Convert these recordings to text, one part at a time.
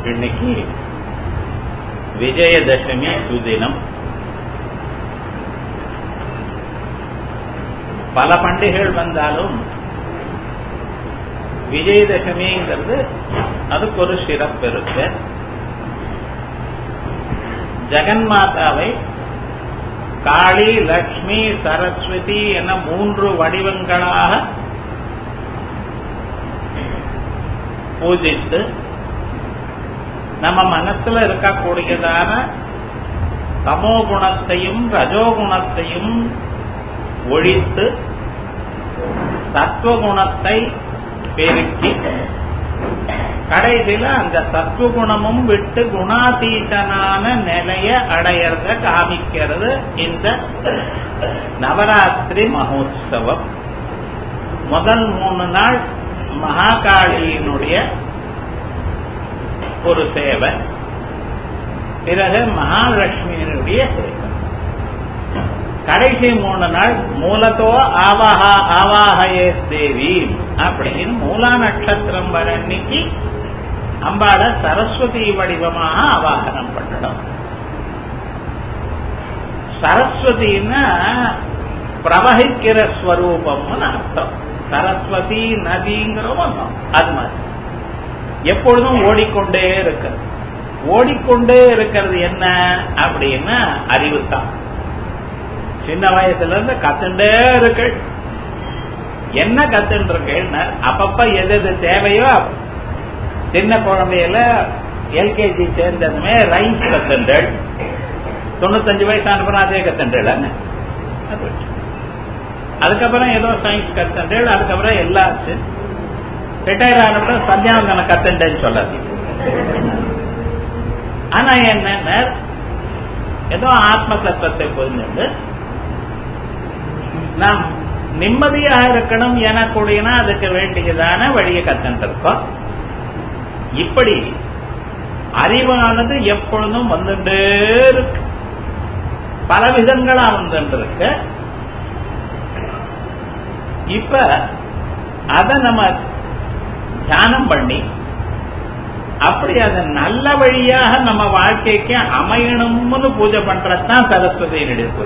இன்னைக்கு விஜயதசமி சுதினம் பல பண்டிகைகள் வந்தாலும் விஜயதசமிங்கிறது அதுக்கு ஒரு சிறப்பு இருக்கு ஜெகன்மாதாவை காளி லக்ஷ்மி சரஸ்வதி என மூன்று வடிவங்களாக பூஜித்து நம்ம மனசுல இருக்கக்கூடியதான தமோ குணத்தையும் ரஜோகுணத்தையும் ஒழித்து சத்துவகுணத்தை பெருக்கி கடைசியில அந்த சத்துவகுணமும் விட்டு குணாதீதனான நிலைய அடையறத காமிக்கிறது இந்த நவராத்திரி மகோத்சவம் முதல் மூணு நாள் மகாகாளியினுடைய ஒரு சேவை பிறகு மகாலட்சுமியினுடைய சேவை கடைசி மூணு நாள் மூலத்தோ ஆவாஹா ஆவாஹயே தேவி அப்படின்னு மூலா நட்சத்திரம் வர அன்னைக்கு அம்பாள சரஸ்வதி வடிவமாக ஆவாகனம் பண்ணணும் சரஸ்வதினா பிரவகிக்கிற ஸ்வரூபம்னு அர்த்தம் சரஸ்வதி நதிங்கிற ஒன்றும் அது மாதிரி எப்பொழுதும் ஓடிக்கொண்டே இருக்கிறது ஓடிக்கொண்டே இருக்கிறது என்ன அப்படின்னா அறிவு தான் சின்ன வயசுல இருந்து கத்துண்டே இருக்கு என்ன கத்துட்டு இருக்கேன்னு அப்பப்ப எது எது தேவையோ சின்ன குழந்தையில எல்கேஜி சேர்ந்ததுமே ரைஸ் கத்துண்டல் தொண்ணூத்தஞ்சு வயசு அனுப்புறம் அதே கத்துண்டல் அதுக்கப்புறம் ஏதோ சயின்ஸ் கத்துண்டல் அதுக்கப்புறம் எல்லாச்சு ரிட்டையர் ஆனப்புறம் சந்தியாவந்தன கத்துண்டேன்னு சொல்லாது ஆனா என்ன ஏதோ ஆத்ம தத்துவத்தை புரிஞ்சுண்டு நாம் நிம்மதியா இருக்கணும் எனக்கூடியனா அதுக்கு வேண்டியதான வழியை கத்துட்டு இருக்கோம் இப்படி அறிவானது எப்பொழுதும் வந்துட்டே இருக்கு பல விதங்களா வந்துட்டு இருக்கு இப்ப அத நம்ம தியானம் பண்ணி அப்படி அதை நல்ல வழியாக நம்ம வாழ்க்கைக்கு அமையணும்னு பூஜை பண்றதுதான் சரஸ்வதி நடிப்பு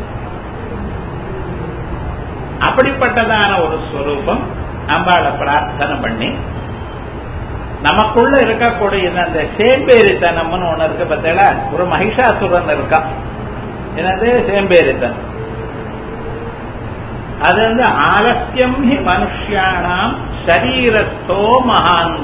அப்படிப்பட்டதான ஒரு ஸ்வரூபம் அம்பாளை பிரார்த்தனை பண்ணி நமக்குள்ள இருக்கக்கூடிய அந்த சேம்பேரித்தனம்னு ஒண்ணு இருக்கு பார்த்தீங்களா ஒரு மகிஷாசுரன் இருக்கான் என்னது சேம்பேரித்தனம் அது வந்து ஆலசியம் ஹி மனுஷியானாம் சரீரத்தோ மகான்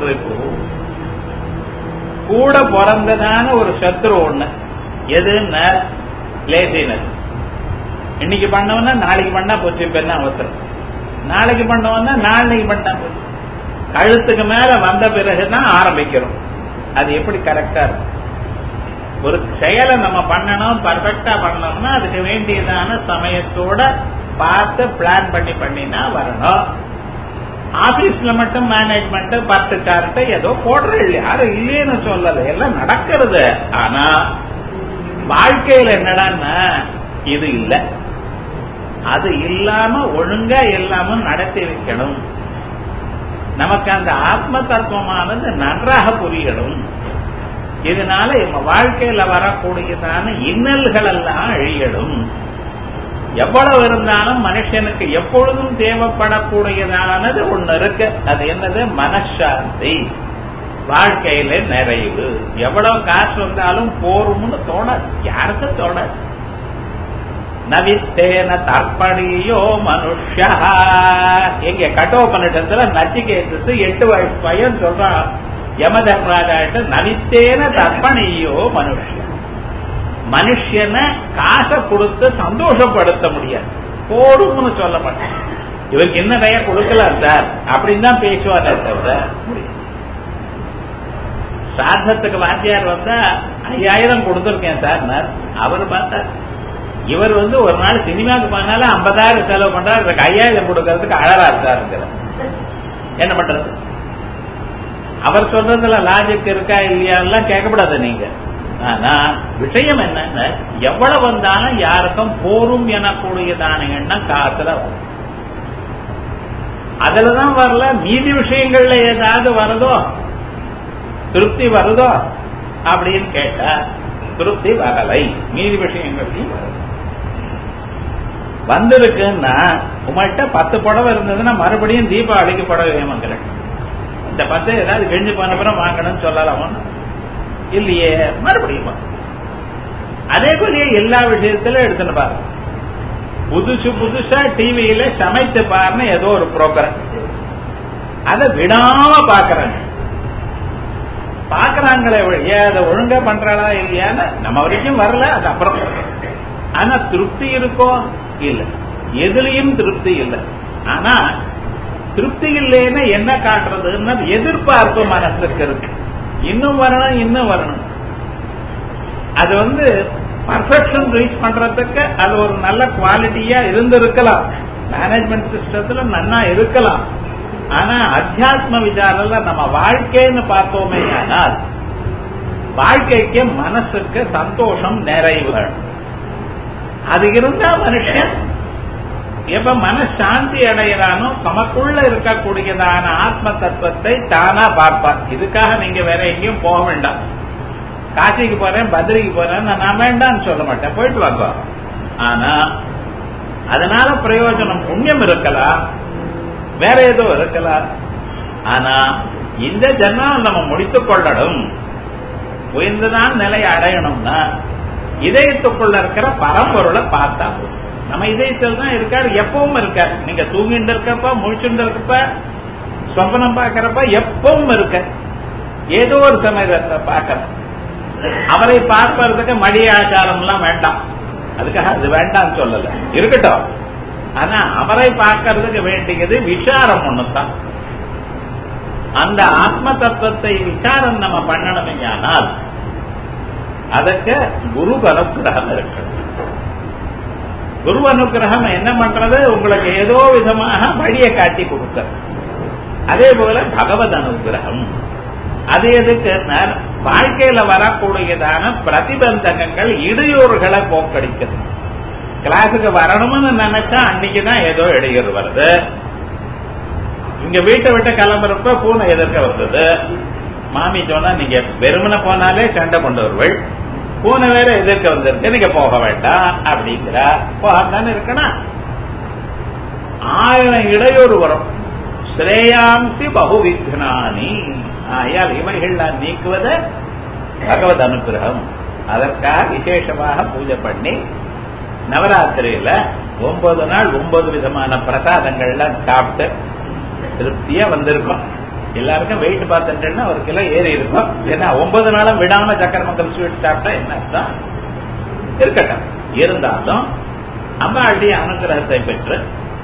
கூட பிறந்ததான ஒரு சத்ரு ஒண்ணு எதுன்னா லேசினஸ் இன்னைக்கு பண்ணவனா நாளைக்கு பண்ணா போச்சு இப்ப என்ன அவசரம் நாளைக்கு பண்ணவனா நாளைக்கு பண்ணா போச்சு கழுத்துக்கு மேல வந்த பிறகுதான் ஆரம்பிக்கிறோம் அது எப்படி கரெக்டா இருக்கும் ஒரு செயலை நம்ம பண்ணணும் பர்ஃபெக்டா பண்ணணும்னா அதுக்கு வேண்டியதான சமயத்தோட பார்த்து பிளான் பண்ணி பண்ணினா வரணும் ஆபீஸ்ல மட்டும் மேனேஜ்மெண்ட் பத்து சார்ட்ட ஏதோ போடுற யாரும் இல்லைன்னு சொல்லல எல்லாம் நடக்கிறது ஆனா வாழ்க்கையில என்னடான்னா இது இல்ல அது இல்லாம ஒழுங்கா இல்லாம நடத்தி வைக்கணும் நமக்கு அந்த ஆத்ம தத்துவமானது நன்றாக புரியணும் இதனால நம்ம வாழ்க்கையில வரக்கூடியதான இன்னல்கள் எல்லாம் அழியணும் எவ்வளவு இருந்தாலும் மனுஷனுக்கு எப்பொழுதும் தேவைப்படக்கூடியதானது ஒண்ணு இருக்கு அது என்னது மனசாந்தி வாழ்க்கையில நிறைவு எவ்வளவு காசு வந்தாலும் போரும்னு தோணாது யாருக்கும் தோணாது நவித்தேன தர்ப்பணியோ மனுஷா எங்க கட்டோபனிடத்துல நச்சிகேத்து எட்டு வயசு பையன் சொல்றான் யமதர்மராஜா நவித்தேன தர்ப்பணியோ மனுஷன் மனுஷனை காசை கொடுத்து சந்தோஷப்படுத்த முடியாது போடும்னு சொல்ல மாட்டேன் இவருக்கு என்ன நிறைய கொடுக்கலாம் சார் அப்படின்னு தான் பேசுவாரே தவிர சாதத்துக்கு வாத்தியார் வந்தா ஐயாயிரம் கொடுத்துருக்கேன் சார் அவர் பார்த்தா இவர் வந்து ஒரு நாள் சினிமாவுக்கு போனாலும் ஐம்பதாயிரம் செலவு பண்றாரு எனக்கு ஐயாயிரம் கொடுக்கறதுக்கு அழறா சார் என்ன பண்றது அவர் சொல்றதுல லாஜிக் இருக்கா இல்லையாலாம் கேட்கக்கூடாது நீங்க ஆனா விஷயம் என்னன்னா எவ்வளவு வந்தாலும் யாருக்கும் போரும் எனக்கூடியதான எண்ணம் காத்துல வரும் அதுலதான் வரல மீதி விஷயங்கள்ல ஏதாவது வருதோ திருப்தி வருதோ அப்படின்னு கேட்டா திருப்தி வரலை மீதி விஷயங்களையும் வரலை வந்திருக்குன்னா உங்கள்கிட்ட பத்து புடவை இருந்ததுன்னா மறுபடியும் தீபாவளிக்கு புடவை ஏமாங்கிறேன் இந்த பத்து ஏதாவது கெஞ்சு போன அப்புறம் வாங்கணும்னு சொல்லலாமா இல்லையே மறுபடியும் வாங்க. அதே போலயே எல்லா விஷயத்திலும் எடுத்துன்னு பாருங்க புதுசு புதுசா டிவியில சமைத்து பாருன்னு ஏதோ ஒரு ப்ரோக்ராம் அதை விடாம பாக்குறாங்க பாக்குறாங்களே ஒழிய அதை ஒழுங்கா பண்றாளா இல்லையான்னு நம்ம வரைக்கும் வரல அது அப்புறம் ஆனா திருப்தி இருக்கோ இல்ல எதுலயும் திருப்தி இல்ல ஆனா திருப்தி இல்லைன்னா என்ன காட்டுறதுன்னா எதிர்பார்ப்பு மனசுக்கு இருக்கு இன்னும் வரணும் இன்னும் வரணும் அது வந்து பர்ஃபெக்ஷன் ரீச் பண்றதுக்கு அது ஒரு நல்ல குவாலிட்டியா இருந்திருக்கலாம் மேனேஜ்மெண்ட் சிஸ்டத்துல நன்னா இருக்கலாம் ஆனா அத்தியாத்ம விசாரம்ல நம்ம வாழ்க்கைன்னு பார்த்தோமே ஆனால் வாழ்க்கைக்கு மனசுக்கு சந்தோஷம் நிறைவு வேணும் அது இருந்தா மனுஷன் எப்ப மனசாந்தி அடையிறானோ தமக்குள்ள இருக்கக்கூடியதான ஆத்ம தத்துவத்தை தானா பார்ப்பான் இதுக்காக நீங்க வேற எங்கேயும் போக வேண்டாம் காசிக்கு போறேன் பத்ரிக்கு போறேன் நான் வேண்டாம்னு சொல்ல மாட்டேன் போயிட்டு வாங்க ஆனா அதனால பிரயோஜனம் புண்ணியம் இருக்கலாம் வேற ஏதோ இருக்கலாம் ஆனா இந்த ஜென்மம் நம்ம முடித்துக் கொள்ளணும் உயர்ந்துதான் நிலையை அடையணும்னா இதயத்துக்குள்ள இருக்கிற பரம்பொருளை பார்த்தா போதும். நம்ம இதயத்தில் தான் இருக்காரு எப்பவும் இருக்காரு நீங்க தூங்கிட்டு இருக்கப்ப முழிச்சுட்டு இருக்கப்ப சொப்பனம் பார்க்கறப்ப எப்பவும் இருக்க ஏதோ ஒரு சமயத்தை பார்க்கறோம் அவரை பார்ப்பதற்கு மடி ஆச்சாரம் எல்லாம் வேண்டாம் அதுக்காக அது வேண்டாம்னு சொல்லல இருக்கட்டும் ஆனா அவரை பார்க்கறதுக்கு வேண்டியது விசாரம் ஒண்ணுதான் அந்த ஆத்ம தத்துவத்தை விசாரம் நம்ம பண்ணணுமே ஆனால் அதற்கு குரு அனுகிரகம் இருக்கு குரு அனுகிரகம் என்ன பண்றது உங்களுக்கு ஏதோ விதமாக வழியை காட்டி கொடுக்கிறது அதே போல பகவத் அனுகிரகம் அது எதுக்கு வாழ்க்கையில வரக்கூடியதான பிரதிபந்தகங்கள் இடையூறுகளை போக்கடிக்கிறது கிளாஸுக்கு வரணும்னு நினைச்சா அன்னைக்குதான் ஏதோ இடையூறு வருது இங்க வீட்டை விட்டு கிளம்புறப்ப பூனை எதிர்க்க வந்தது மாமி சொன்னா நீங்க வெறுமனை போனாலே சண்டை கொண்டு வருவள் பூனை வேற எதிர்க்க வந்திருக்கு நீங்க போக வேண்டாம் அப்படிங்கிறா போகாம இருக்கணும் ஆயிரம் இடையூறு வரும் ஸ்ரேயாம்சி பகுவிக்னானி ஆயால் இவைகள்லாம் நீக்குவது பகவத் அனுகிரகம் அதற்காக விசேஷமாக பூஜை பண்ணி நவராத்திரியில ஒன்பது நாள் ஒன்பது விதமான பிரசாதங்கள்லாம் சாப்பிட்டு திருப்தியா வந்திருக்கும் எல்லாருக்கும் வெயிட் பார்த்துட்டேன்னா ஒரு கிலோ ஏறி இருக்கும் ஏன்னா ஒன்பது நாளும் விடாம சக்கரமங்கல் ஸ்வீட் சாப்பிட்டா என்ன அர்த்தம் இருக்கட்டும் இருந்தாலும் அம்பாளுடைய அனுகிரகத்தை பெற்று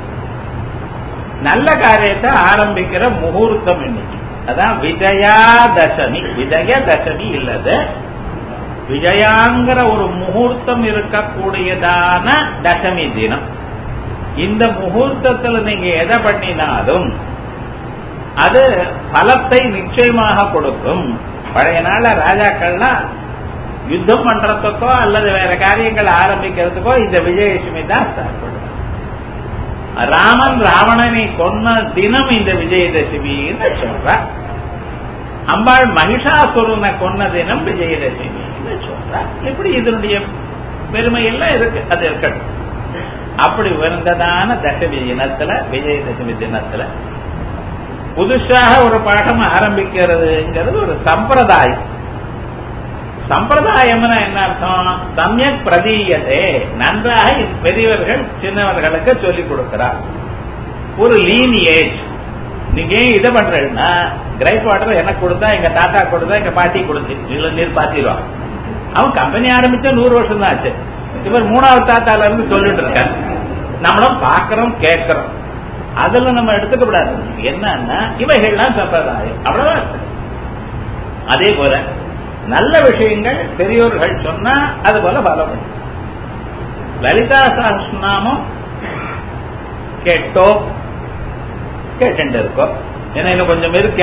நல்ல காரியத்தை ஆரம்பிக்கிற முகூர்த்தம் இன்னைக்கு அதான் விஜயாதசமி விஜயதசமி இல்லது விஜயாங்கிற ஒரு முகூர்த்தம் இருக்கக்கூடியதான தசமி தினம் இந்த முகூர்த்தத்தில் நீங்க எதை பண்ணினாலும் அது பலத்தை நிச்சயமாக கொடுக்கும் பழைய நாள ராஜாக்கள்லாம் யுத்தம் பண்றதுக்கோ அல்லது வேற காரியங்கள் ஆரம்பிக்கிறதுக்கோ இந்த விஜயலட்சுமி தான் ஸ்டார்ட் பண்ணுவாங்க ராமன் ராவணனை கொன்ன தினம் இந்த விஜயதசமின்னு சொல்ற அம்பாள் மகிஷாசுரனை கொன்ன தினம் விஜயதசமின்னு சொல்ற இப்படி இதனுடைய பெருமை எல்லாம் இருக்கு அது இருக்கட்டும் அப்படி உயர்ந்ததான தசமி தினத்துல விஜயதசமி தினத்துல புதுசாக ஒரு பாடம் ஆரம்பிக்கிறதுங்கிறது ஒரு சம்பிரதாயம் சம்பிரதாயம்னா என்ன அர்த்தம் சமயக் பிரதீயதே நன்றாக பெரியவர்கள் சின்னவர்களுக்கு சொல்லிக் கொடுக்கிறார் ஒரு லீனியேஜ் நீங்க ஏன் இதை பண்றீங்கன்னா கிரைப் வாட்டர் எனக்கு கொடுத்தா எங்க தாத்தா கொடுத்தா எங்க பாட்டி கொடுத்து இதுல நீர் பாத்திடுவான் அவன் கம்பெனி ஆரம்பிச்சா நூறு வருஷம் தான் ஆச்சு இவர் மூணாவது தாத்தால இருந்து சொல்லிட்டு இருக்காரு நம்மளும் பாக்குறோம் கேட்கிறோம் அதுல நம்ம எடுத்துக்க கூடாது என்னன்னா இவைகள்லாம் சம்பிரதாயம் அவ்வளவுதான் அதே போல நல்ல விஷயங்கள் பெரியோர்கள் சொன்னா அது போல பலம் லலிதா சஹஸ்நாமம் கேட்டோ கேட்டு இருக்கோம் ஏன்னா இன்னும் கொஞ்சம் இருக்க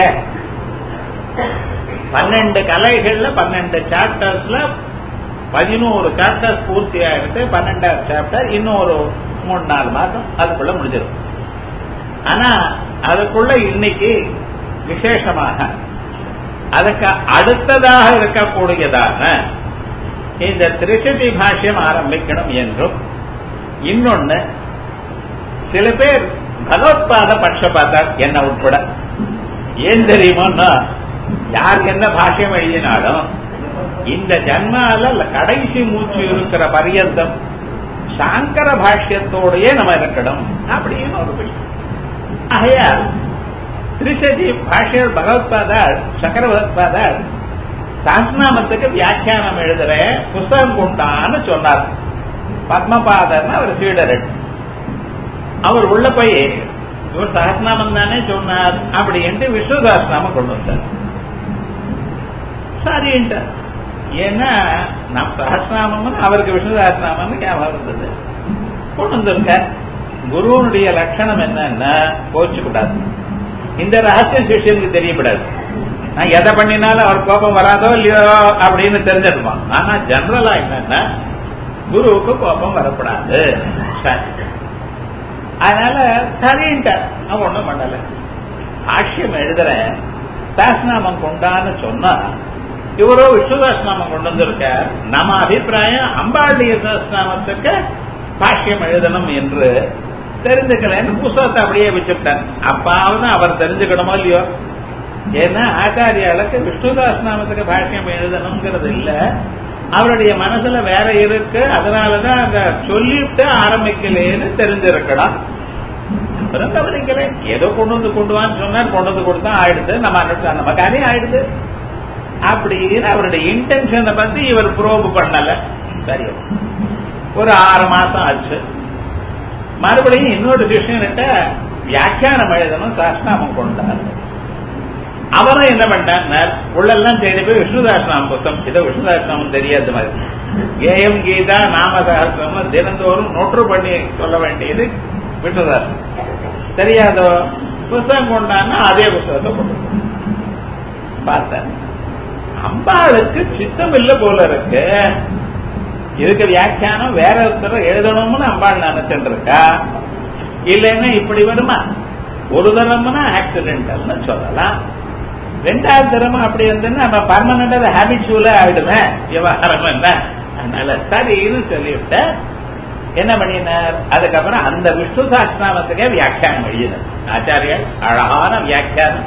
பன்னெண்டு கலைகள்ல பன்னெண்டு சாப்டர்ஸ்ல பதினோரு சாப்டர்ஸ் பூர்த்தி ஆயிடுத்து பன்னெண்டாவது சாப்டர் இன்னும் ஒரு மூணு நாலு மாசம் அதுக்குள்ள முடிஞ்சிடும் ஆனா அதுக்குள்ள இன்னைக்கு விசேஷமாக அதுக்கு அடுத்ததாக இருக்கக்கூடியதான இந்த திரிசதி பாஷ்யம் ஆரம்பிக்கணும் என்றும் இன்னொன்னு சில பேர் பகவத்பாத பட்சபாத்தார் என்ன உட்பட ஏன் தெரியுமோன்னா யார் என்ன பாஷ்யம் எழுதினாலும் இந்த ஜன்மால கடைசி மூச்சு இருக்கிற பரியந்தம் சாங்கர பாஷ்யத்தோடயே நம்ம இருக்கணும் அப்படின்னு ஒரு விஷயம் ஆகையால் திரிசதி பாஷ்யர் பகவத்பாதார் சக்கர பகவத்பாதார் சாஸ்நாமத்துக்கு வியாக்கியானம் எழுதுற புஸ்தகம் கொண்டான்னு சொன்னார் பத்மபாதர்னு அவர் சீடர் அவர் உள்ள போய் இவர் சகஸ்நாமம் தானே சொன்னார் அப்படின்ட்டு விஸ்வதாஸ்நாமம் கொண்டு வந்தார் சரின்ட்டு ஏன்னா நம் சகஸ்நாமம் அவருக்கு விஷ்ணுதாஸ்நாமம் ஞாபகம் இருந்தது கொண்டு வந்திருக்க குருவனுடைய லட்சணம் என்னன்னா கோச்சுக்கூடாது இந்த ரகசியம் சிஷியனுக்கு தெரியப்படாது நான் எதை பண்ணினாலும் அவர் கோபம் வராதோ இல்லையோ அப்படின்னு தெரிஞ்சிருப்பான் ஆனா ஜெனரலா என்னன்னா குருவுக்கு கோபம் வரப்படாது அதனால சரின்ட்டார் அவன் ஒண்ணும் பண்ணல பாஷ்யம் எழுதுறேன் சாஸ்நாமம் கொண்டான்னு சொன்னா இவரோ விஸ்வதாஸ்நாமம் கொண்டு வந்திருக்கார் நம்ம அபிப்பிராயம் அம்பாளுடைய சாஸ்நாமத்துக்கு பாஷ்யம் எழுதணும் என்று தெரிஞ்சுக்கலன்னு புஸ்தகத்தை அப்படியே வச்சுட்டார் அப்பாவது அவர் தெரிஞ்சுக்கணுமோ இல்லையோ ஏன்னா ஆச்சாரியாளுக்கு விஷ்ணுதாஸ் நாமத்துக்கு பாஷ்யம் எழுதணுங்கிறது இல்ல அவருடைய மனசுல வேற இருக்கு அதனாலதான் அத சொல்லிட்டு ஆரம்பிக்கலேன்னு தெரிஞ்சிருக்கலாம் அப்புறம் கவனிக்கல ஏதோ கொண்டு வந்து கொண்டு வான்னு சொன்னார் கொண்டு வந்து கொடுத்தா ஆயிடுது நம்ம அனுப்பிச்சா நம்ம காரியம் ஆயிடுது அப்படின்னு அவருடைய இன்டென்ஷனை பத்தி இவர் ப்ரோபு பண்ணல சரி ஒரு ஆறு மாசம் ஆச்சு மறுபடியும் இன்னொரு கிருஷ்ணன்கிட்ட வியாக்கியானம் எழுதணும் சாஸ்நாமம் கொண்டார் அவரும் என்ன பண்ணார் உள்ளெல்லாம் தேடி போய் விஷ்ணுதாஸ்நாமம் புத்தம் இதை விஷ்ணுதாஸ்நாமம் தெரியாத மாதிரி ஏஎம் கீதா நாம சகசிரம் தினந்தோறும் நோட்டு பண்ணி சொல்ல வேண்டியது விஷ்ணுதாஸ் தெரியாதோ புத்தகம் கொண்டான்னா அதே புத்தகத்தை கொண்டு பார்த்தேன் அம்பாளுக்கு சித்தம் இல்ல போல இருக்கு இதுக்கு வியாக்கியானம் வேற ஒருத்தர் எழுதணும்னு அம்பாள் நினைச்சுட்டு இருக்கா இல்லைன்னா இப்படி வருமா ஒரு தரம்னா ஆக்சிடென்டல்னு சொல்லலாம் ரெண்டாவது தரமா அப்படி இருந்ததுன்னா நம்ம பர்மனண்டா ஹேபிச்சுவல ஆயிடுவேன் விவகாரம் என்ன அதனால சரின்னு சொல்லிவிட்ட என்ன பண்ணினார் அதுக்கப்புறம் அந்த விஷ்ணு சாஸ்திராமத்துக்கே வியாக்கியானம் எழுதினார் ஆச்சாரியர் அழகான வியாக்கியானம்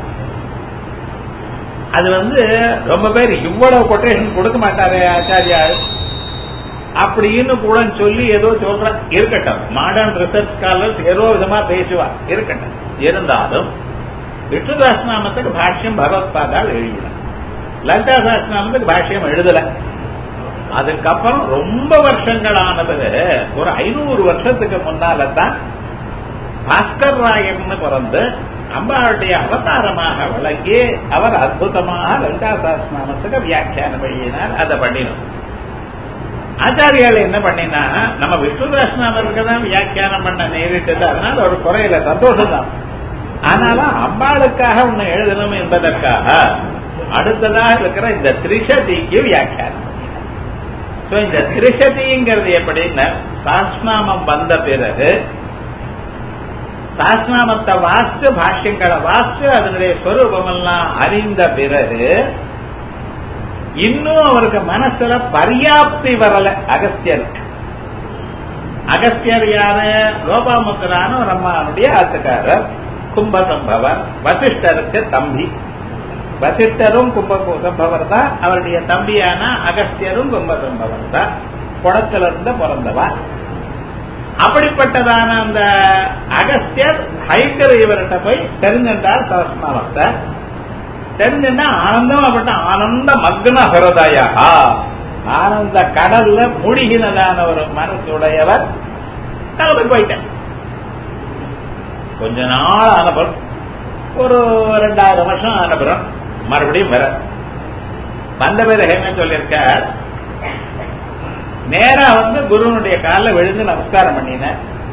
அது வந்து ரொம்ப பேர் இவ்வளவு கொட்டேஷன் கொடுக்க மாட்டாரு ஆச்சாரியார் அப்படின்னு கூட சொல்லி ஏதோ சொல்ற இருக்கட்டும் மாடர்ன் ரிசர்ச் ஸ்காலர்ஸ் ஏதோ விதமா பேசுவா இருக்கட்டும் இருந்தாலும் விஷ்ணுதாஸ் நாமத்துக்கு பாஷ்யம் பகவத்பாதால் எழுதினார் லலிதா சாஸ்திரநாமத்துக்கு பாஷ்யம் எழுதல அதுக்கப்புறம் ரொம்ப வருஷங்கள் ஆனது ஒரு ஐநூறு வருஷத்துக்கு முன்னால தான் பாஸ்கர் ராயர்னு பிறந்து அம்பாளுடைய அவதாரமாக விளங்கி அவர் அற்புதமாக லலிதா சாஸ்திரநாமத்துக்கு வியாக்கியானம் எழுதினார் அதை பண்ணினோம் ஆச்சாரியால் என்ன பண்ணினா நம்ம விஷ்ணுதாஸ்நாமருக்கு தான் வியாக்கியானம் பண்ண நேரிட்டது அதனால ஒரு குறையில சந்தோஷம் தான் ஆனாலும் அம்பாளுக்காக ஒண்ணு எழுதணும் என்பதற்காக அடுத்ததாக இருக்கிற இந்த திரிசதிக்கு வியாக்கியானம் இந்த திரிசதிங்கிறது எப்படின்னா சாஸ்நாமம் வந்த பிறகு சாஸ்நாமத்தை வாசிச்சு பாஷ்யங்களை வாசிச்சு அதனுடைய ஸ்வரூபம் எல்லாம் அறிந்த பிறகு இன்னும் அவருக்கு மனசுல பர்யாப்தி வரல அகஸ்தியருக்கு அகஸ்தியர் யாரு லோபாமுத்திரான ஒரு அம்மாவுடைய ஆத்துக்காரர் கும்பசம்பவர் வசிஷ்டருக்கு தம்பி வசிஷ்டரும் கும்பசம்பவர் தான் அவருடைய தம்பியான அகஸ்தியரும் கும்பசம்பவர் தான் குளத்துல இருந்து பிறந்தவா அப்படிப்பட்டதான அந்த அகஸ்தியர் ஹைக்கர் இவர்கிட்ட போய் தெரிஞ்சின்றார் சரஸ்நாமத்தை தெரிஞ்சுன்னா ஆனந்தம் அப்பட்ட ஆனந்த மக்ன ஹிருதயா ஆனந்த கடல்ல மூழ்கினதான ஒரு மனசுடையவர் கிளம்பி போயிட்டேன் கொஞ்ச நாள் ஆனபுறம் ஒரு ரெண்டாயிரம் வருஷம் ஆனபுறம் மறுபடியும் வர வந்த பிறகு என்ன சொல்லியிருக்க நேரா வந்து குருவனுடைய காலில் விழுந்து நமஸ்காரம் பண்ணின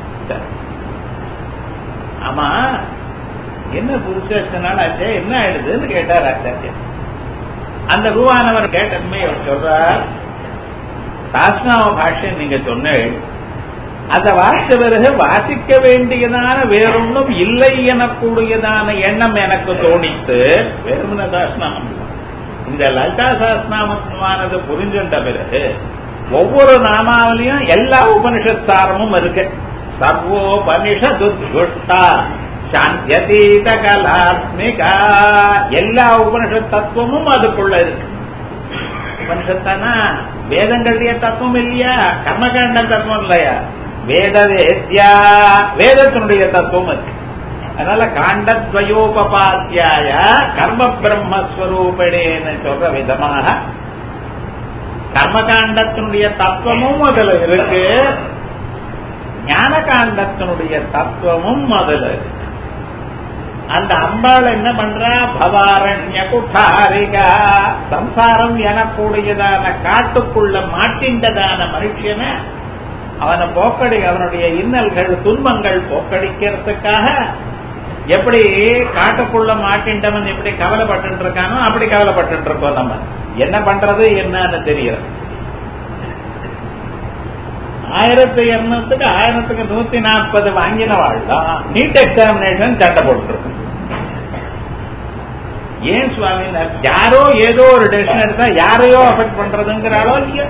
ஆமா என்ன புதுசா இத்தனால ஆச்சே என்ன ஆயிடுதுன்னு கேட்டார் ஆச்சாரியர் அந்த குருவானவர் கேட்டதுமே அவர் சொல்றார் சாஸ்திராம பாஷை நீங்க சொன்னேன் அந்த வாசித்த பிறகு வாசிக்க வேண்டியதான வேறொன்றும் இல்லை எனக்கூடியதான எண்ணம் எனக்கு தோணித்து வெறுமன சாஸ்திராமம் இந்த லலிதா சஹஸ்நாமமானது புரிஞ்சுட்ட பிறகு ஒவ்வொரு நாமாவிலையும் எல்லா உபனிஷத் சாரமும் இருக்கு சர்வோபனிஷதுஷ்டா சாந்தியதீத கலாத்மிகா எல்லா உபனிஷத் தத்துவமும் அதுக்குள்ள இருக்கு உபனிஷத்தானா வேதங்களுடைய தத்துவம் இல்லையா கர்மகாண்ட தத்துவம் இல்லையா வேத வேத்யா வேதத்தினுடைய தத்துவம் இருக்கு அதனால காண்டத்வயோபாத்தியாய கர்ம பிரம்மஸ்வரூபடேன்னு சொல்ற விதமாக கர்மகாண்டத்தினுடைய தத்துவமும் அதுல இருக்கு ஞான காண்டத்தினுடைய தத்துவமும் அதுல இருக்கு அந்த அம்பாள் என்ன பண்றா பவாரண்ய குட்டாரிகா சம்சாரம் எனக்கூடியதான காட்டுக்குள்ள மாட்டின்றதான மனுஷனை அவனை போக்கடி அவனுடைய இன்னல்கள் துன்பங்கள் போக்கடிக்கிறதுக்காக எப்படி காட்டுக்குள்ள மாட்டின்றவன் எப்படி கவலைப்பட்டு இருக்கானோ அப்படி கவலைப்பட்டு இருக்கோம் நம்ம என்ன பண்றது என்னன்னு தெரியல ஆயிரத்தி இருநூத்துக்கு ஆயிரத்துக்கு நூத்தி நாற்பது வாங்கின வாழ் தான் நீட் எக்ஸாமினேஷன் சண்டை போட்டுருக்கு ஏன் சுவாமி யாரோ ஏதோ ஒரு டெசிஷன் எடுத்தா யாரையோ அஃபெக்ட் பண்றதுங்கிறாளோ இல்லையா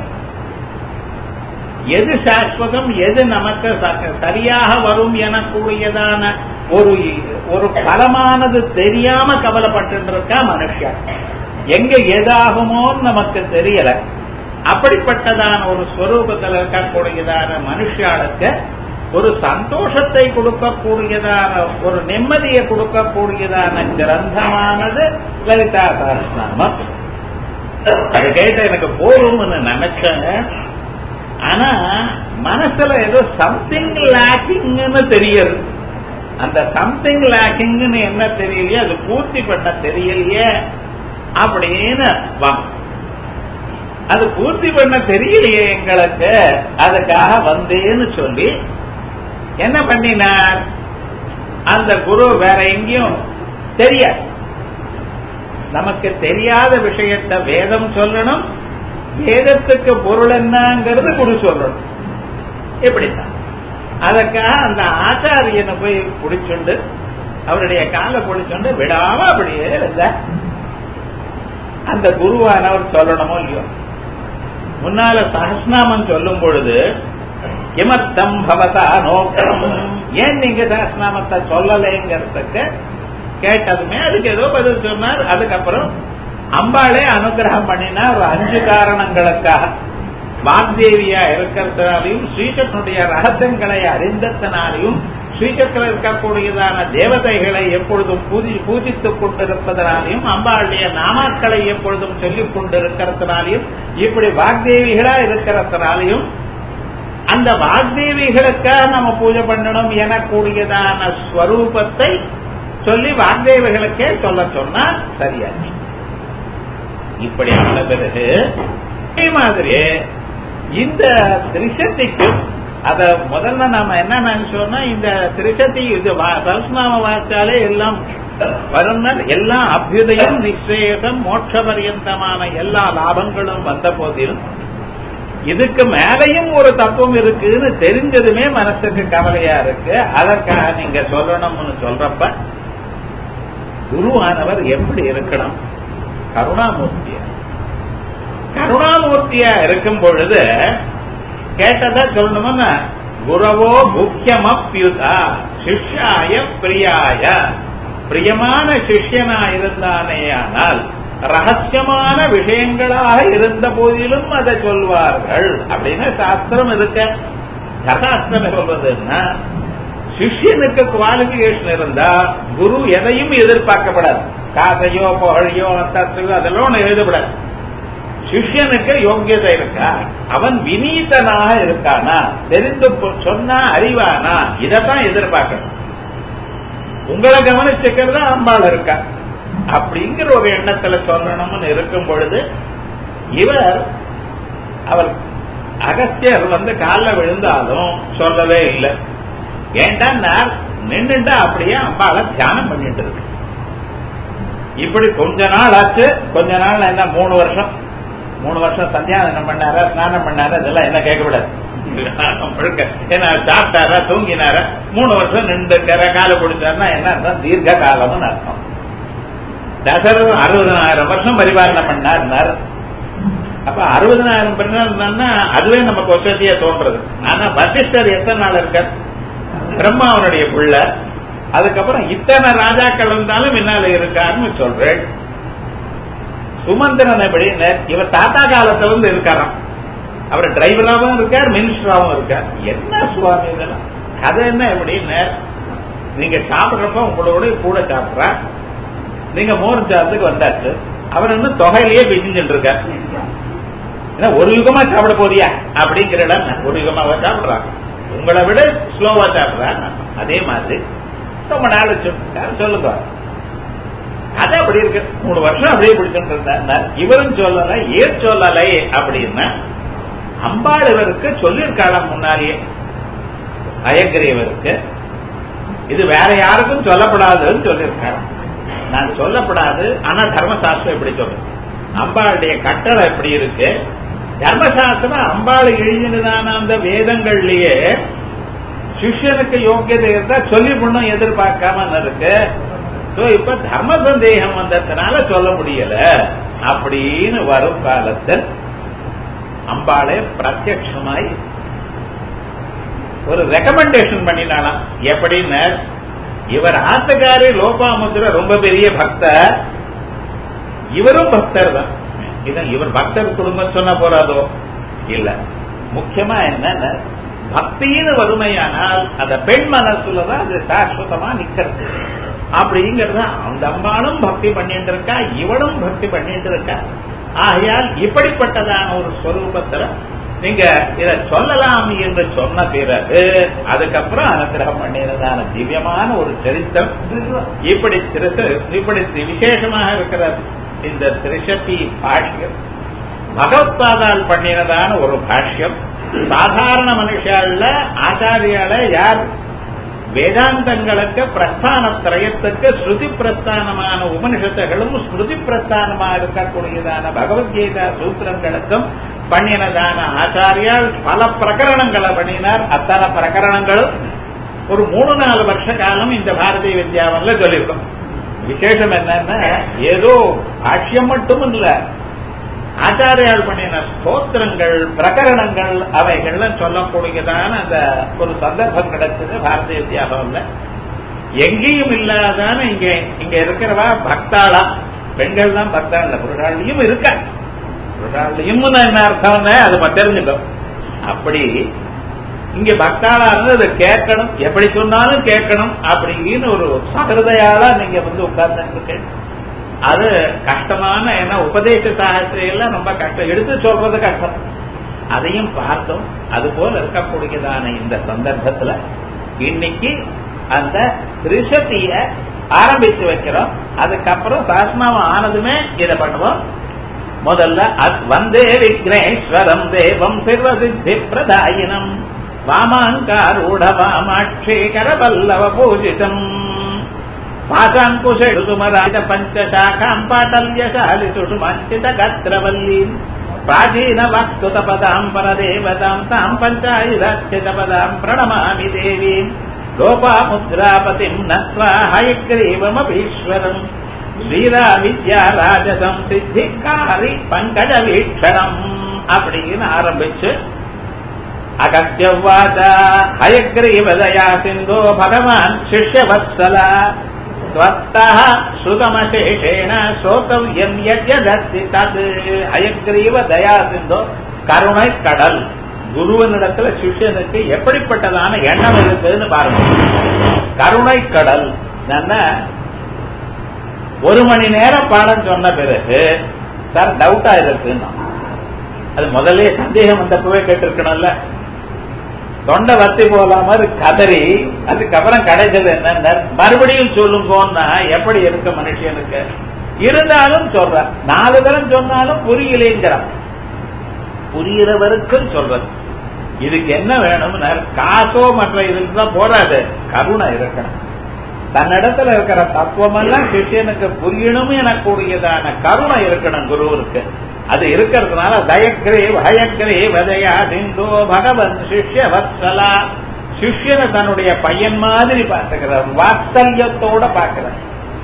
எது சாஸ்வதம் எது நமக்கு சரியாக வரும் எனக்கூடியதான ஒரு ஒரு பலமானது தெரியாம கவலைப்பட்டு இருக்கா மனுஷன் எங்க எதாகுமோன்னு நமக்கு தெரியல அப்படிப்பட்டதான ஒரு ஸ்வரூபத்தில் இருக்கக்கூடியதான மனுஷாளுக்கு ஒரு சந்தோஷத்தை கொடுக்கக்கூடியதான ஒரு நிம்மதியை கொடுக்கக்கூடியதான கிரந்தமானது லலிதா சஹஸ்நாமம் அது கேட்ட எனக்கு போதும்னு நினைச்சேன் ஆனா மனசுல ஏதோ சம்திங் லேக்கிங்னு தெரியுது அந்த சம்திங் லேக்கிங்னு என்ன தெரியலையே அது பூர்த்தி பண்ண தெரியலையே அப்படின்னு வாங்க அது பூர்த்தி பண்ண தெரியலையே எங்களுக்கு அதுக்காக வந்தேன்னு சொல்லி என்ன பண்ணினார் அந்த குரு வேற எங்கேயும் தெரியாது நமக்கு தெரியாத விஷயத்த வேதம் சொல்லணும் வேதத்துக்கு பொருள் என்னங்கிறது குரு சொல்லணும் எப்படித்தான் அதற்காக அந்த ஆச்சாரியனை போய் பிடிச்சுண்டு அவருடைய காலை பிடிச்சுண்டு விடாம அப்படியே இருந்த அந்த குருவானவர் சொல்லணுமோ இல்லையோ முன்னால சஹஸ்நாமம் சொல்லும் பொழுது கிமர்த்தம் பவதா நோக்கம் ஏன் நீங்க சஹஸ்நாமத்தை சொல்லலைங்கிறதுக்கு கேட்டதுமே அதுக்கு ஏதோ பதில் சொன்னார் அதுக்கப்புறம் அம்பாளே அனுகிரகம் பண்ணினா ஒரு அஞ்சு காரணங்களுக்காக வாக்தேவியா இருக்கிறதுனாலையும் ஸ்ரீசக்னுடைய ரகசியங்களை அறிந்ததனாலையும் ஸ்ரீசக்தில் இருக்கக்கூடியதான தேவதைகளை எப்பொழுதும் பூஜி பூஜித்துக் கொண்டிருப்பதனாலையும் அம்பாளுடைய நாமாக்களை எப்பொழுதும் சொல்லிக் கொண்டிருக்கிறதுனாலையும் இப்படி வாக்தேவிகளா இருக்கிறதுனாலையும் அந்த வாக்தேவிகளுக்காக நம்ம பூஜை பண்ணணும் எனக்கூடியதான ஸ்வரூபத்தை சொல்லி வாக்தேவிகளுக்கே சொல்ல சொன்னா சரியாச்சு இப்படி ஆன பிறகு அதே மாதிரி இந்த திரிசக்திக்கு அத முதல்ல நாம என்ன நினைச்சோம்னா இந்த திரிசக்தி இது சரஸ்நாம வார்த்தாலே எல்லாம் வருணன் எல்லா அபியுதயம் நிச்சயம் மோட்ச பரியந்தமான எல்லா லாபங்களும் வந்த போதிலும் இதுக்கு மேலையும் ஒரு தத்துவம் இருக்குன்னு தெரிஞ்சதுமே மனசுக்கு கவலையா இருக்கு அதற்காக நீங்க சொல்லணும்னு சொல்றப்ப குருவானவர் எப்படி இருக்கணும் கருணாமூர்த்தியா கருணாமூர்த்தியா இருக்கும் பொழுது கேட்டதா சொல்லணும்னா குரவோ முக்கியமப்யுதா சிஷ்யாய பிரியாய பிரியமான சிஷ்யனா இருந்தானேயானால் ரகசியமான விஷயங்களாக இருந்த போதிலும் அதை சொல்வார்கள் அப்படின்னு சாஸ்திரம் இருக்க சாஸ்திரம் சொல்றதுன்னா சிஷ்யனுக்கு குவாலிபிகேஷன் இருந்தா குரு எதையும் எதிர்பார்க்கப்படாது காசையோ புகழையோ அந்தஸ்தையோ அதெல்லாம் ஒண்ணு எழுதப்படாது சிஷ்யனுக்கு யோக்கியதை இருக்கா அவன் வினீதனாக இருக்கானா தெரிந்து சொன்னா அறிவானா இதைத்தான் எதிர்பார்க்கணும் உங்களை கவனிச்சுக்கிறதா அம்பாள் இருக்கா அப்படிங்கிற ஒரு எண்ணத்துல சொல்லணும்னு இருக்கும் பொழுது இவர் அவர் அகஸ்தியர் வந்து காலில் விழுந்தாலும் சொல்லவே இல்லை ஏன்டா நின்றுட்டா அப்படியே அம்பாளை தியானம் பண்ணிட்டு இருக்கு இப்படி கொஞ்ச நாள் ஆச்சு கொஞ்ச நாள் என்ன மூணு வருஷம் மூணு வருஷம் சந்தியாதனம் பண்ணாரா ஸ்நானம் பண்ணாரா இதெல்லாம் என்ன கேட்கக்கூடாது என்ன சாப்பிட்டாரா தூங்கினாரா மூணு வருஷம் நின்று காலை பிடிச்சாருன்னா என்ன அர்த்தம் தீர்க்க காலம்னு அர்த்தம் தசரதன் அறுபதனாயிரம் வருஷம் பரிபாலனை பண்ணார் அப்ப அறுபதனாயிரம் பண்ணா அதுவே நமக்கு வசதியா தோன்றது ஆனா வசிஷ்டர் எத்தனை நாள் இருக்கார் பிரம்மா அவனுடைய புள்ள அதுக்கப்புறம் இத்தனை ராஜாக்கள் இருந்தாலும் என்னால இருக்காருன்னு சொல்றேன் சுமந்திரன் எப்படின்னு இவர் தாத்தா காலத்துல இருந்து இருக்காராம் அவர் டிரைவராகவும் இருக்கார் மினிஸ்டராகவும் இருக்கார் என்ன சுவாமி இதெல்லாம் கதை என்ன எப்படின்னு நீங்க சாப்பிடுறப்ப உங்களோட கூட சாப்பிடுறா நீங்க மோர் சாதத்துக்கு வந்தாச்சு அவர் இன்னும் தொகையிலேயே பிஞ்சுட்டு இருக்கார் ஏன்னா ஒரு யுகமா சாப்பிட போறியா அப்படிங்கிற இடம் ஒரு யுகமாவா சாப்பிடுறாங்க உங்களை விட ஸ்லோவா சாப்பிடுறாங்க அதே மாதிரி ரொம்ப நாள் சொல்லிருக்காரு சொல்லுங்க அது அப்படி இருக்கு மூணு வருஷம் அப்படியே பிடிச்சுட்டு இருந்தார் இவரும் சொல்லல ஏன் சொல்லலை அப்படின்னா அம்பாள் இவருக்கு சொல்லியிருக்காளாம் முன்னாலேயே அயக்கிரியவருக்கு இது வேற யாருக்கும் சொல்லப்படாதுன்னு சொல்லியிருக்காரு நான் சொல்லப்படாது ஆனா தர்மசாஸ்திரம் எப்படி சொல்லுது அம்பாளுடைய கட்டளை எப்படி இருக்கு தர்மசாஸ்திரம் அம்பாள் எழுதினதான அந்த வேதங்கள்லயே சிஷ்யனுக்கு யோக்கியதை இருந்தா சொல்லி பண்ணும் எதிர்பார்க்காம இருக்கு சோ இப்ப தர்ம சந்தேகம் வந்ததுனால சொல்ல முடியல அப்படின்னு வரும் காலத்தில் அம்பாளே பிரத்யமாய் ஒரு ரெக்கமெண்டேஷன் பண்ணினாலாம் எப்படின்னு இவர் ஆத்தக்காரி லோபாமுத்திர ரொம்ப பெரிய பக்தர் இவரும் பக்தர் தான் இதான் இவர் பக்தர் குடும்பம் சொன்னா போறாதோ இல்ல முக்கியமா என்ன பக்தின்னு வறுமையானால் அந்த பெண் மனசுலதான் அது சாஸ்வதமா நிக்கிறது அப்படிங்கறது அந்த அம்மாளும் பக்தி பண்ணிட்டு இருக்கா இவனும் பக்தி பண்ணிட்டு இருக்கா ஆகையால் இப்படிப்பட்டதான ஒரு ஸ்வரூபத்துல நீங்க இத சொல்லலாம் என்று சொன்ன பிறகு அதுக்கப்புறம் அனுகிரகம் பண்ணினதான திவ்யமான ஒரு சரித்திரம் இப்படி இப்படி விசேஷமாக இருக்கிற இந்த திரிசதி பாஷ்யம் பகவத்பாதால் பண்ணினதான ஒரு பாஷ்யம் சாதாரண மனுஷால ஆச்சாரியால யார் வேதாந்தங்களுக்கு பிரஸ்தான திரயத்துக்கு ஸ்ருதி பிரஸ்தானமான உபனிஷத்துகளும் ஸ்ருதி பிரஸ்தானமா இருக்கக்கூடியதான பகவத்கீதா சூத்திரங்களுக்கும் பண்ணினதான ஆச்சாரியால் பல பிரகரணங்களை பண்ணினார் அத்தனை பிரகரணங்கள் ஒரு மூணு நாலு வருஷ காலம் இந்த பாரதிய வித்யாவன்ல சொல்லியிருக்கோம் விசேஷம் என்னன்னா ஏதோ பாஷ்யம் மட்டும் இல்ல ஆச்சாரியால் பண்ணின ஸ்தோத்திரங்கள் பிரகரணங்கள் அவைகள்லாம் சொல்லக்கூடியதான அந்த ஒரு சந்தர்ப்பம் கிடைச்சது பாரதிய வித்யாபவன்ல எங்கேயும் இல்லாதான இங்க இங்க இருக்கிறவா பக்தாளா பெண்கள் தான் பக்தாள் புருஷாலையும் இருக்கா புருஷாலையும் என்ன அர்த்தம் அது தெரிஞ்சுட்டோம் அப்படி இங்க பக்தாளா இருந்து அதை கேட்கணும் எப்படி சொன்னாலும் கேட்கணும் அப்படின்னு ஒரு சகிருதையால நீங்க வந்து உட்கார்ந்து இருக்கேன் அது கஷ்டமான ஏன்னா உபதேச சாஸ்திரம் ரொம்ப கஷ்டம் எடுத்து சொல்றது கஷ்டம் அதையும் பார்த்தோம் அது போல இருக்கக்கூடியதான இந்த சந்தர்ப்பத்துல இன்னைக்கு அந்த ரிஷத்திய ஆரம்பிச்சு வைக்கிறோம் அதுக்கப்புறம் சாஸ்மாவம் ஆனதுமே இதை பண்ணுவோம் முதல்ல வந்தே விக்னேஸ்வரம் தேவம் சிர்வசித்தி பிரதாயினம் வாமாங்காரூட வாமாட்சேகர வல்லவ பூஜிதம் పాశాంకుశ సుమరాజ పంచశాఖాం పాటల్యశాలి సుషుమాంచిత గత్రవల్లీం ప్రాచీన వక్తుత పదాం పరదేవతాం తాం పంచాయుధాచిత పదాం ప్రణమామి దేవీం లోపాముద్రాపతిం నత్వా హయగ్రీవమభీశ్వరం శ్రీరా విద్యారాజసం సిద్ధికారి పంకజ వీక్షణం அப்படின்னு ஆரம்பிச்சு அகத்தியவாத ஹயக்ரீவதயா சிந்தோ பகவான் சிஷ்யவத்சலா ஸ்வத்தः ஸ்ருதமசேஷேன ஸ்ரோதவ்யம் யஜ்யதஸ்தி தத் அயக்ரீவ தயா சிந்தோ கருணை கடல் குருவனிடத்துல சிஷ்யனுக்கு எப்படிப்பட்டதான எண்ணம் இருக்குன்னு பாருங்க கருணை கடல் ஒரு மணி நேரம் பாடம் சொன்ன பிறகு சார் டவுட்டா இருக்குன்னா அது முதல்ல சந்தேகம் வந்தப்பவே கேட்டிருக்கணும்ல தொண்டை வத்தி போல மாதிரி கதறி அதுக்கப்புறம் கிடைச்சது என்ன மறுபடியும் சொல்லுங்கன்னா எப்படி இருக்க மனுஷனுக்கு இருந்தாலும் சொல்ற நாலு தரம் சொன்னாலும் புரியலேங்கிறான் புரிகிறவருக்கும் சொல்றது இதுக்கு என்ன வேணும்னா காசோ மற்ற இதுக்கு தான் போராது கருணை இருக்கணும் தன்னிடத்துல இருக்கிற தத்துவமெல்லாம் சிஷியனுக்கு புரியணும் எனக்கூடியதான கருணை இருக்கணும் குருவுக்கு அது இருக்கிறதுனால தயக்கிரே பயக்கிரே வதயா சிந்தோ பகவன் சிஷ்ய வத்சலா சிஷ்யனை தன்னுடைய பையன் மாதிரி பார்த்துக்கிறார் வாத்சல்யத்தோட பார்க்கிறார்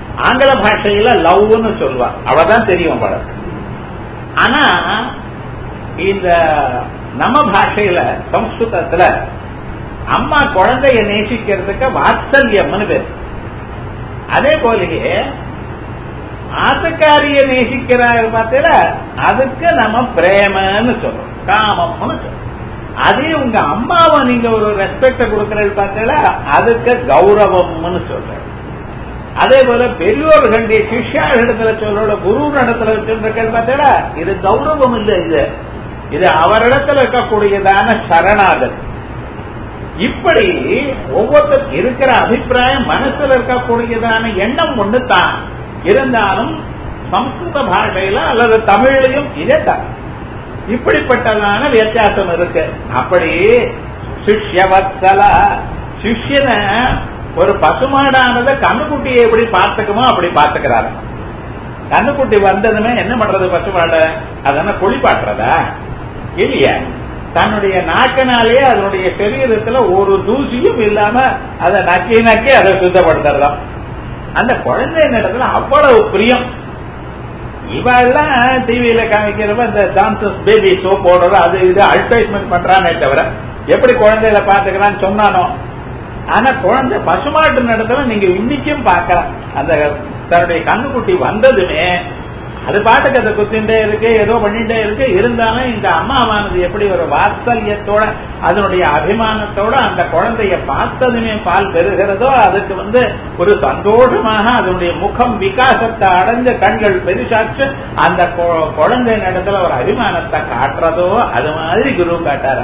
ஆங்கில பாஷையில லவ்னு சொல்லுவா அவதான் தெரியும் படம் ஆனா இந்த நம்ம பாஷையில சம்ஸ்கிருதத்துல அம்மா குழந்தைய நேசிக்கிறதுக்கு வாத்சல்யம்னு பேர் அதே போலயே ஆசக்காரிய நேசிக்கிறாரு பார்த்தீங்களா அதுக்கு நம்ம பிரேமன்னு சொல்றோம் காமம்னு சொல்றோம் அதே உங்க அம்மாவை நீங்க ஒரு ரெஸ்பெக்ட கொடுக்கறது பார்த்தீங்களா அதுக்கு கௌரவம்னு சொல்றாரு அதே போல பெரியோர்களுடைய சிஷ்யா இடத்துல சொல்ற குரு இடத்துல வச்சிருக்கிறது பார்த்தீங்களா இது கௌரவம் இல்லை இது இது அவரிடத்துல இருக்கக்கூடியதான சரணாகதி இப்படி ஒவ்வொருத்தர் இருக்கிற அபிப்பிராயம் மனசுல இருக்கக்கூடியதான எண்ணம் ஒண்ணு தான் இருந்தாலும் சம்ஸ்கிருத பாஷையில அல்லது தமிழ்லையும் இதே தான் இப்படிப்பட்டதான வித்தியாசம் இருக்கு அப்படி சிஷ்யவத்சலா சிஷ்யனை ஒரு பசுமாடானத கண்ணுக்குட்டியை எப்படி பார்த்துக்குமோ அப்படி பார்த்துக்கிறாரு கண்ணுக்குட்டி வந்ததுமே என்ன பண்றது பசுமாடை அதென்ன குளிப்பாட்டுறதா இல்லையா தன்னுடைய நாக்கினாலே அதனுடைய சரீரத்துல ஒரு தூசியும் இல்லாம அதை நக்கி நக்கி அதை சுத்தப்படுத்துறதாம் அந்த குழந்தை இடத்துல அவ்வளவு பிரியம் இவெல்லாம் டிவியில காமிக்கிறப்ப இந்த ஜான்சன்ஸ் பேபி சோப் போடுறது அது இது அட்வர்டைஸ்மெண்ட் பண்றானே தவிர எப்படி குழந்தையில பாத்துக்கிறான்னு சொன்னானோ ஆனா குழந்தை பசுமாட்டு நடத்துல நீங்க இன்னைக்கும் பார்க்கலாம் அந்த தன்னுடைய கண்ணுக்குட்டி வந்ததுமே அது பாட்டுக்கு அதை குத்திண்டே இருக்கு ஏதோ பண்ணிட்டே இருக்கு இருந்தாலும் இந்த அம்மாவானது எப்படி ஒரு வாத்சல்யத்தோட அதனுடைய அபிமானத்தோட அந்த குழந்தைய பார்த்ததுமே பால் பெறுகிறதோ அதுக்கு வந்து ஒரு சந்தோஷமாக அதனுடைய முகம் விகாசத்தை அடைஞ்ச கண்கள் பெருசாச்சு அந்த குழந்தை இடத்துல ஒரு அபிமானத்தை காட்டுறதோ அது மாதிரி குரு காட்டார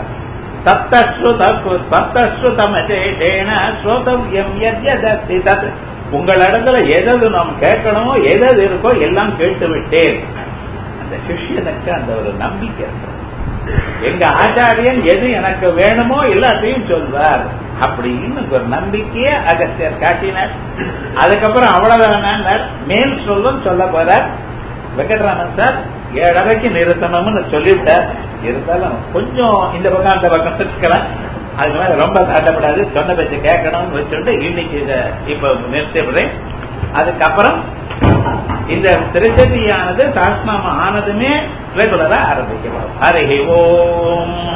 சப்தஸ்ருதமேஷேன ஸ்ரோதவ்யம் யத்யதஸ்தி தத் உங்களிடத்துல எதது நாம் கேட்கணுமோ எதது இருக்கோ எல்லாம் கேட்டு விட்டேன் அந்த சிஷ்யனுக்கு அந்த ஒரு நம்பிக்கை இருக்கு எங்க ஆச்சாரியன் எது எனக்கு வேணுமோ எல்லாத்தையும் சொல்வார் அப்படின்னு ஒரு நம்பிக்கையை அகஸ்தியர் காட்டினார் அதுக்கப்புறம் அவ்வளவுதானார் மேல் சொல்லும் சொல்ல போறார் வெங்கட்ராமன் சார் ஏழரைக்கு நிறுத்தணும்னு சொல்லிவிட்டார் இருந்தாலும் கொஞ்சம் இந்த பக்கம் அந்த பக்கம் வச்சுக்கலாம் அதுக்கு மேல ரொம்ப தாண்டப்படாது சொன்ன பேச்சு கேட்கணும்னு வச்சுட்டு இன்னைக்கு இதை இப்ப நிறுத்திவிடுறேன் அதுக்கப்புறம் இந்த திருச்சதியானது சாஸ்திரம் ஆனதுமே ரெகுலரா ஆரம்பிக்கலாம் ஹரி ஓம்